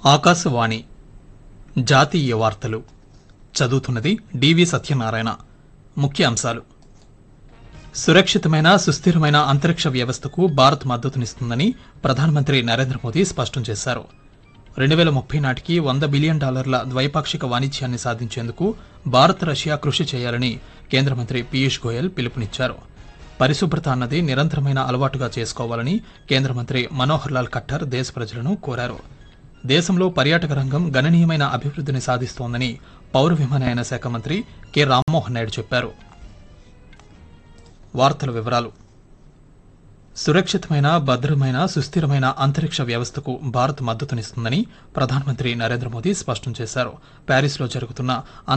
ఆకాశవాణి జాతీయ వార్తలు చదువుతున్నది డివి సత్యనారాయణ ముఖ్య అంశాలు సురక్షితమైన సుస్థిరమైన అంతరిక్ష వ్యవస్థకు భారత్ మద్దతునిస్తుందని ప్రధానమంత్రి నరేంద్ర మోదీ స్పష్టం చేశారు రెండు వేల ముప్పై నాటికి వంద బిలియన్ డాలర్ల ద్వైపాక్షిక వాణిజ్యాన్ని సాధించేందుకు భారత్ రష్యా కృషి చేయాలని కేంద్ర మంత్రి పీయూష్ గోయల్ పిలుపునిచ్చారు పరిశుభ్రత అన్నది నిరంతరమైన అలవాటుగా చేసుకోవాలని కేంద్ర మంత్రి మనోహర్ లాల్ ఖట్టర్ దేశ ప్రజలను కోరారు దేశంలో పర్యాటక రంగం గణనీయమైన అభివృద్ధిని సాధిస్తోందని పౌర విమానయాన శాఖ మంత్రి కె రామ్మోహన్ నాయుడు చెప్పారు వార్తల వివరాలు సురక్షితమైన భద్రమైన సుస్థిరమైన అంతరిక్ష వ్యవస్థకు భారత్ మద్దతునిస్తుందని ప్రధానమంత్రి నరేంద్ర మోదీ స్పష్టం చేశారు ప్యారిస్లో జరుగుతున్న